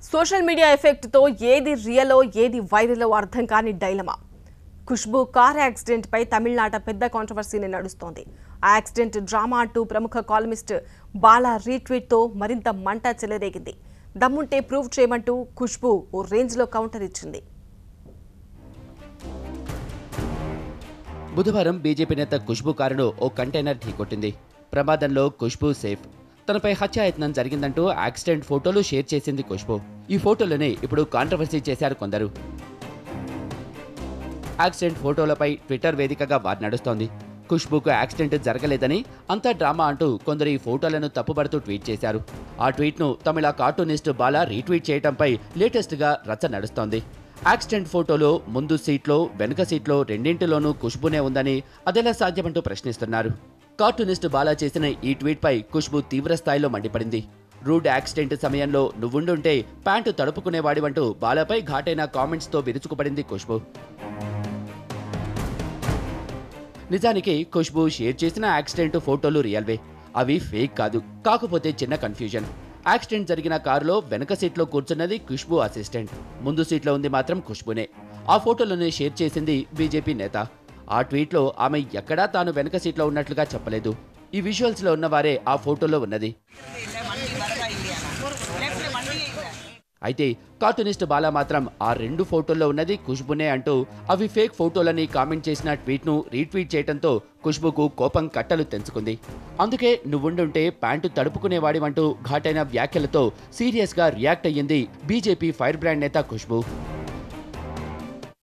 social media ఎఫెక్ట్తో ఏది రియలో ఏది వైరలో అర్థం కాని డైలమా ఖుష్బూ కార్ యాక్సిడెంట్ పై తమిళనాట పెద్ద కాంట్రవర్సీని నడుస్తోంది ఆ యాక్సిడెంట్ డ్రామా అంటూ ప్రముఖ కాలమిస్ట్ బాలా రీట్వీట్తో మరింత మంట చెలరేగింది దమ్ముంటే ప్రూవ్ చేయమంటూ ఖుష్బూ ఓ రేంజ్లో కౌంటర్ ఇచ్చింది బుధవారం బీజేపీ నేత ఖుష్బూ కారును ఓ కంటైనర్ ఢీకొట్టింది ప్రమాదంలో ఖుష్బూ సేఫ్ తనపై హత్యాయత్నం జరిగిందంటూ యాక్సిడెంట్ ఫోటోలు షేర్ చేసింది ఖుష్బూ ఈ ఫోటోలని ఇప్పుడు కాంట్రవర్సీ చేశారు కొందరు యాక్సిడెంట్ ఫోటోలపై ట్విట్టర్ వేదికగా వార్ నడుస్తోంది ఖుష్బూకు యాక్సిడెంట్ జరగలేదని అంతా డ్రామా అంటూ కొందరు ఈ ఫోటోలను తప్పుపడుతూ ట్వీట్ చేశారు ఆ ట్వీట్ను తమిళ కార్టూనిస్ట్ బాలా రీట్వీట్ చేయడంపై లేటెస్ట్గా రచ్చ నడుస్తోంది యాక్సిడెంట్ ఫోటోలో ముందు సీట్లో వెనుక సీట్లో రెండింటిలోనూ ఖుష్బూనే ఉందని అదెలా సాధ్యమంటూ ప్రశ్నిస్తున్నారు కార్టూనిస్ట్ బాలా చేసిన ఈ ట్వీట్పై ఖుష్బూ తీవ్ర స్థాయిలో మండిపడింది రూడ్ యాక్సిడెంట్ సమయంలో నువ్వుండుంటే ప్యాంటు తడుపుకునేవాడివంటూ బాలాపై ఘాటైన కామెంట్స్తో విరుచుకుపడింది ఖుష్బూ నిజానికి ఖుష్బూ షేర్ చేసిన యాక్సిడెంట్ ఫోటోలు రియల్వే అవి ఫేక్ కాదు కాకపోతే చిన్న కన్ఫ్యూజన్ యాక్సిడెంట్ జరిగిన కారులో వెనక సీట్లో కూర్చున్నది ఖుష్బూ అసిస్టెంట్ ముందు సీట్లో ఉంది మాత్రం ఖుష్బూనే ఆ ఫోటోలను షేర్ చేసింది బీజేపీ నేత ఆ ట్వీట్లో ఆమె ఎక్కడా తాను వెనక సీట్లో ఉన్నట్లుగా చెప్పలేదు ఈ విజువల్స్లో ఉన్నవారే ఆ ఫోటోలో ఉన్నది అయితే కార్టూనిస్ట్ బాలా మాత్రం ఆ రెండు ఫోటోల్లో ఉన్నది ఖుష్బునే అంటూ అవి ఫేక్ ఫోటోలని కామెంట్ చేసిన ట్వీట్ను రీట్వీట్ చేయడంతో ఖుష్బుకు కోపం కట్టలు తెంచుకుంది అందుకే నువ్వుండుంటే ప్యాంటు తడుపుకునేవాడివంటూ ఘాటైన వ్యాఖ్యలతో సీరియస్గా రియాక్ట్ అయ్యింది బీజేపీ ఫైర్ బ్రాండ్ నేత ఖుష్బు